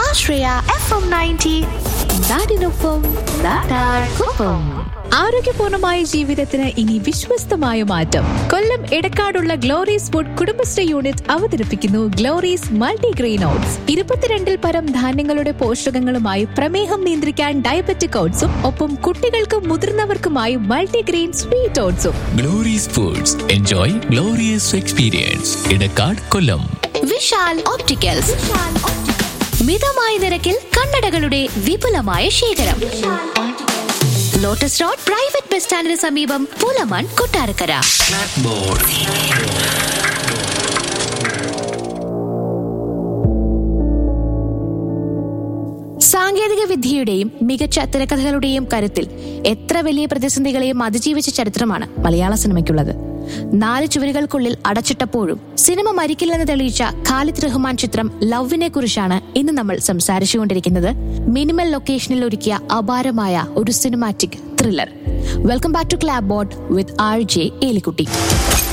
ആശ്രയ F M ninety നാടിനൊപ്പം നാട്ടാർക്കൊപ്പം ആരോഗ്യപൂർണമായ ജീവിതത്തിന് ഇനി വിശ്വസ്തമായ മാറ്റം കൊല്ലം എടക്കാടുള്ള ഗ്ലോറീസ് ഫുഡ് കുടുംബശ്രീ യൂണിറ്റ് അവതരിപ്പിക്കുന്നു ഗ്ലോറീസ് മൾട്ടിഗ്രെയിൻ ഓട്സ് ഇരുപത്തിരണ്ടിൽ പരം ധാന്യങ്ങളുടെ പോഷകങ്ങളുമായി പ്രമേഹം നിയന്ത്രിക്കാൻ ഡയബറ്റിക് ഓട്സും ഒപ്പം കുട്ടികൾക്കും മുതിർന്നവർക്കുമായി മൾട്ടിഗ്രെയിൻ സ്വീറ്റ് ഓട്സും glories foods enjoy glorious experience Edakkad Kollam Vishal opticals മിതമായ നിരക്കിൽ കണ്ണടകളുടെ വിപുലമായ ശേഖരം ലോട്ടസ് റോഡ് പ്രൈവറ്റ് ബസ് സ്റ്റാൻഡിന് സമീപം പൂലമൺ കൊട്ടാരക്കര സാങ്കേതിക വിദ്യയുടെയും മികച്ച തിരക്കഥകളുടെയും കരുത്തിൽ എത്ര വലിയ പ്രതിസന്ധികളെയും അതിജീവിച്ച ചരിത്രമാണ് മലയാള സിനിമയ്ക്കുള്ളത് നാല് ചുവരുകൾക്കുള്ളിൽ അടച്ചിട്ടപ്പോഴും സിനിമ മരിക്കില്ലെന്ന് തെളിയിച്ച ഖാലിദ് റഹ്മാൻ ചിത്രം ലവിനെ കുറിച്ചാണ് ഇന്ന് നമ്മൾ സംസാരിച്ചുകൊണ്ടിരിക്കുന്നത് മിനിമൽ ലൊക്കേഷനിൽ ഒരുക്കിയ അപാരമായ ഒരു cinematic thriller welcome back to club board with RJ ജെ ഏലിക്കുട്ടി